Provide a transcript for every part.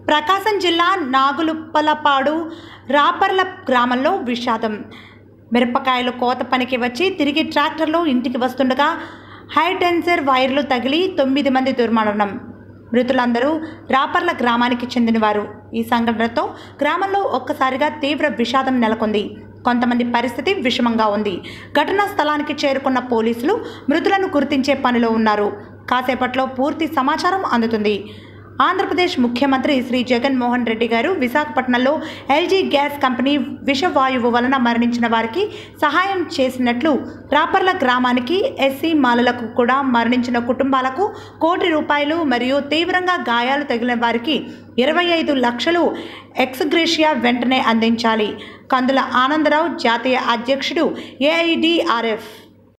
ప్రకాశం జిల్లా నాగులుప్పలపాడు రాపర్ల గ్రామంలో విషాదం మిరపకాయలు కోత పనికి వచ్చి తిరిగి ట్రాక్టర్లో ఇంటికి వస్తుండగా హైటెన్సర్ వైర్లు తగిలి తొమ్మిది మంది దుర్మరణం మృతులందరూ రాపర్ల గ్రామానికి చెందినవారు ఈ సంఘటనతో గ్రామంలో ఒక్కసారిగా తీవ్ర విషాదం నెలకొంది కొంతమంది పరిస్థితి విషమంగా ఉంది ఘటనా స్థలానికి చేరుకున్న పోలీసులు మృతులను గుర్తించే పనిలో ఉన్నారు కాసేపట్లో పూర్తి సమాచారం అందుతుంది ఆంధ్రప్రదేశ్ ముఖ్యమంత్రి శ్రీ జగన్మోహన్ రెడ్డి గారు విశాఖపట్నంలో ఎల్జీ గ్యాస్ కంపెనీ విషవాయువు వలన మరణించిన వారికి సహాయం చేసినట్లు రాపర్ల గ్రామానికి ఎస్సీ మాలలకు కూడా మరణించిన కుటుంబాలకు కోటి రూపాయలు మరియు తీవ్రంగా గాయాలు తగిలిన వారికి ఇరవై ఐదు లక్షలు ఎక్స్గ్రేషియా వెంటనే అందించాలి కందుల ఆనందరావు జాతీయ అధ్యక్షుడు ఏఐడిఆర్ఎఫ్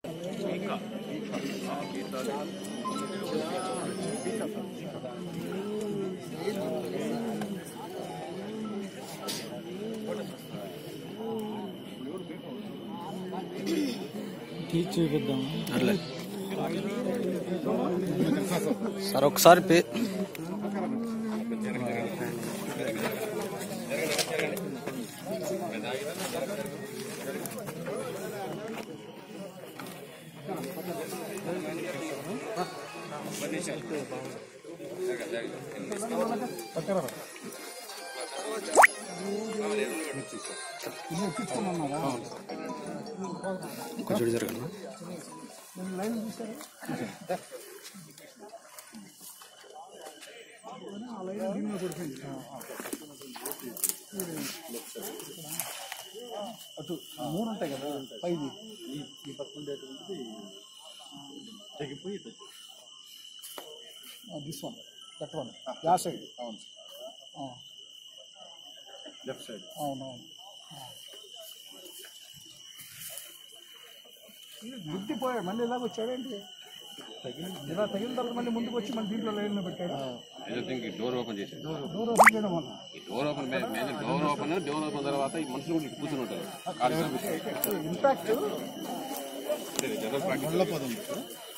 తీర్చి చూపిద్దాం అట్లే సార్ ఒకసారి పే కొంచెం జరగను అటు మూడు ఉంటాయి కదా పైది ఈ పక్క ఉండేటువంటిది తెగిపోయి this one that one yeah side అవును లెఫ్ట్ సైడ్ అవునవును గుర్తిపోయాడు మళ్ళీ ఇలాగ వచ్చాడేంటి ఇలా తగిలిన తర్వాత మళ్ళీ ముందుకు వచ్చి మన దీంట్లో లైన్లో పెట్టాడు ఈ డోర్ ఓపెన్ చేశాను డోర్ ఓపెన్ చేయడం వల్ల ఈ డోర్ ఓపెన్ మీద డోర్ ఓపెన్ డోర్ ఓపెన్ తర్వాత ఈ మనుషులు కూడా ఇటు కూర్చుని ఉంటారు కాలు కనిపిస్తాయి. ఇంపాక్ట్ జనరల్ ప్రాక్టీస్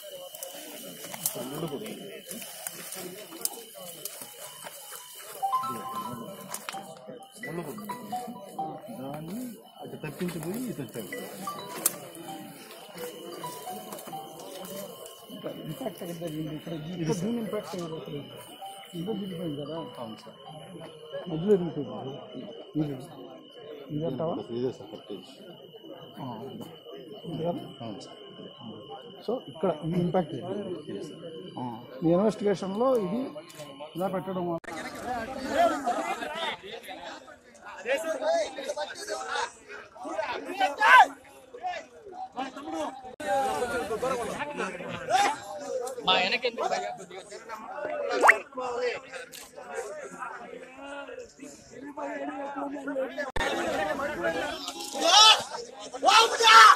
దాన్ని అటు తప్పించిపోయి ఇటు వచ్చాడు ఇంపాక్ట్ ఎక్కడ జరిగింది ఇక్కడ ఇక్కడ దీని ఇంపాక్ట్ అయిపోతుంది ఇంకా దిగిపోయింది కదా అవును సార్ మధ్యలో దిగిపోయింది ఇది ఇదంటావా ఇదే సార్ ఇది కదా అవును సార్ సో ఇక్కడ ఈ ఇంపాక్ట్ ఇది ఆ, మీ ఇన్వెస్టిగేషన్లో ఇది ఇలా పెట్టడం వల్ల Wow,